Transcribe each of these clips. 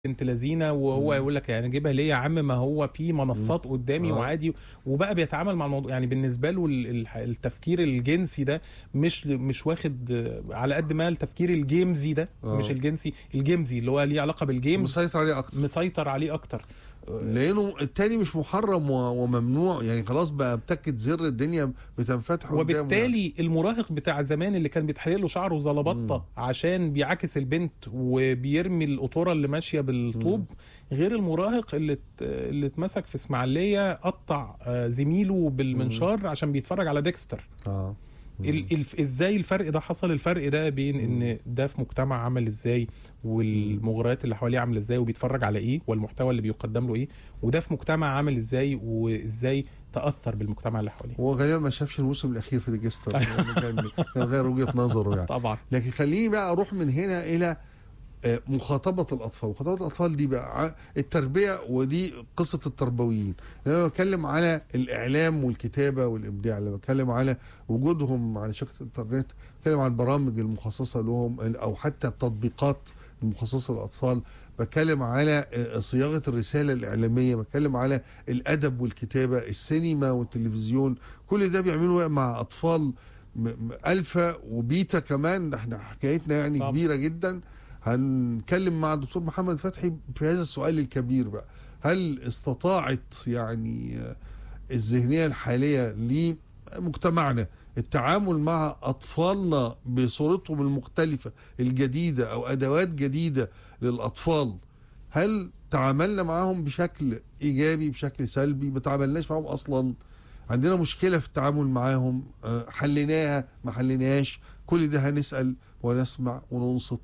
بنت لذينه وهو يقول لك يعني اجيبها ليه يا عم ما هو في منصات قدامي آه. وعادي وبقى بيتعامل مع الموضوع يعني بالنسبه له ال- ال- التفكير الجنسي ده مش مش واخد آه، على قد ما التفكير الجيمزي ده آه. مش الجنسي الجيمزي اللي هو ليه علاقه بالجيمز مسيطر عليه اكتر مسيطر عليه اكتر لانه التاني مش محرم و- وممنوع يعني خلاص بقى بتكت زر الدنيا بتنفتح قدامه يعني. وبالتالي المراهق بتاع زمان اللي كان بيتحلق له شعره زلبطه عشان بيعاكس البنت وبيرمي القطوره اللي ماشيه بالطوب غير المراهق اللي ات- اللي اتمسك في اسماعيليه قطع آه، زميله بالمنشار عشان بيتفرج على ديكستر اه ال الف ازاي الفرق ده حصل الفرق ده بين ان ده في مجتمع عامل ازاي والمغريات اللي حواليه عامله ازاي وبيتفرج على ايه والمحتوى اللي بيقدم له ايه وده في مجتمع عامل ازاي وازاي تاثر بالمجتمع اللي حواليه هو غالبا ما شافش الموسم الاخير في ديجستر يعني كان كان غير وجهه نظره يعني طبعا لكن خليني بقى اروح من هنا الى آه، مخاطبة الأطفال مخاطبة الأطفال دي بقى ع- التربية ودي قصة التربويين أنا بتكلم على الإعلام والكتابة والإبداع لما بتكلم على وجودهم على شبكة الإنترنت بتكلم عن البرامج المخصصة لهم أو حتى التطبيقات المخصصة للأطفال بتكلم على آه، صياغة الرسالة الإعلامية بتكلم على الأدب والكتابة السينما والتلفزيون كل ده بيعملوا مع أطفال م- م- ألفا وبيتا كمان احنا حكايتنا يعني طبعا. كبيرة جدا هنتكلم مع الدكتور محمد فتحي في هذا السؤال الكبير بقى هل استطاعت يعني آه، الذهنية الحالية لمجتمعنا التعامل مع أطفالنا بصورتهم المختلفة الجديدة أو أدوات جديدة للأطفال هل تعاملنا معاهم بشكل إيجابي بشكل سلبي ما تعاملناش معاهم أصلا عندنا مشكلة في التعامل معاهم آه، حليناها ما حليناهاش كل ده هنسأل ونسمع وننصت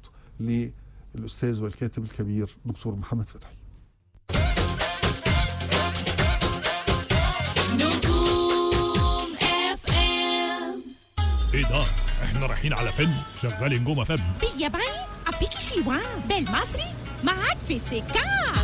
للأستاذ والكاتب الكبير دكتور محمد فتحي نجوم اف ام ايه ده؟ احنا رايحين على فيلم شغال نجوم فم بالياباني أبيكي شيوا بالمصري معاك في السكة